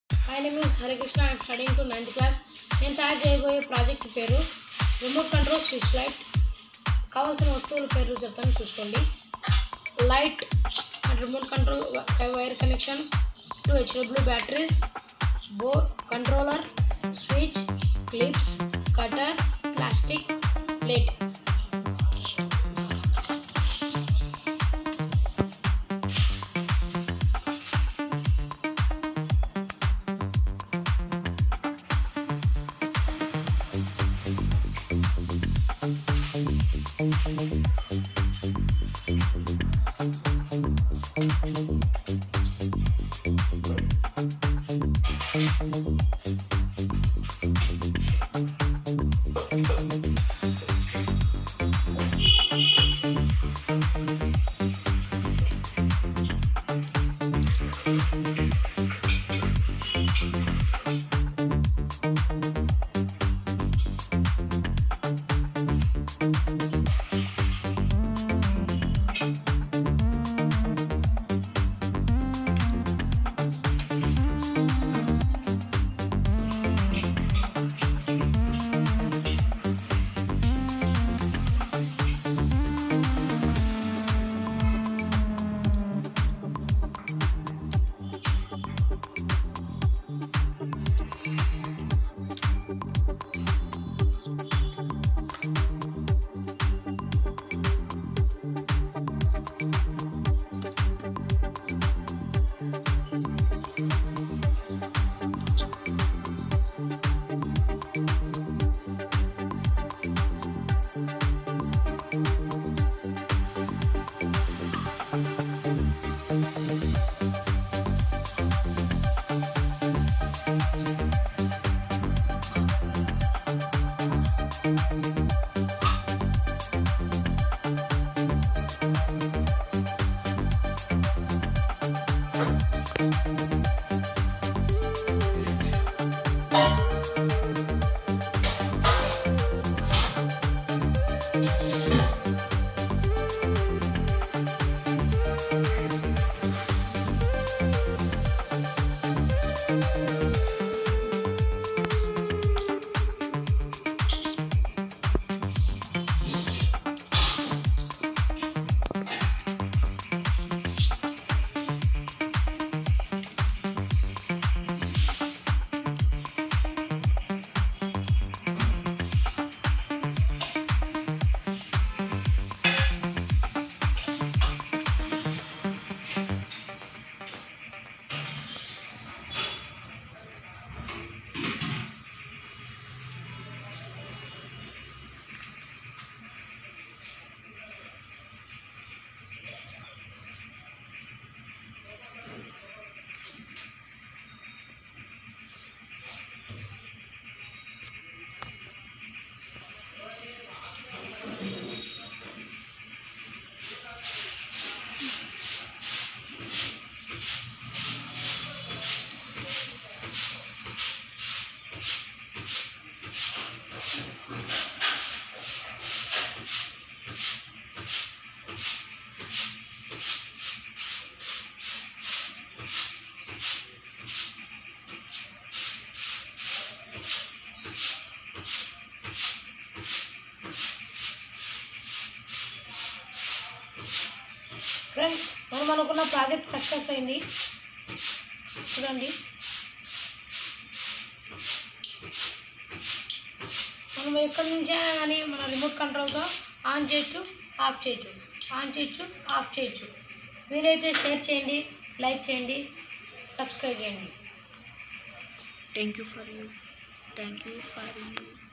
My name is Harikrishna I'm studying to ninth class నేను తయారు చేయబోయే ప్రాజెక్ట్ పేరు రిమోట్ కంట్రోల్ స్విచ్ లైట్ కావాల్సిన వస్తువుల పేర్లు చెప్తాను చూసుకోండి light and remote control wire connection two HW batteries bore controller switch clips cutter plastic plate friends మనం అనుకున్న ప్రాజెక్ట్ సక్సెస్ అయింది చూడండి మనం ఎక్కడి నుంచే కానీ మన రిమోట్ కంట్రోల్తో ఆన్ చేయొచ్చు ఆఫ్ చేయొచ్చు ఆన్ చేయొచ్చు ఆఫ్ చేయొచ్చు మీరైతే షేర్ చేయండి లైక్ చేయండి సబ్స్క్రైబ్ చేయండి Thank you for you. Thank you for you.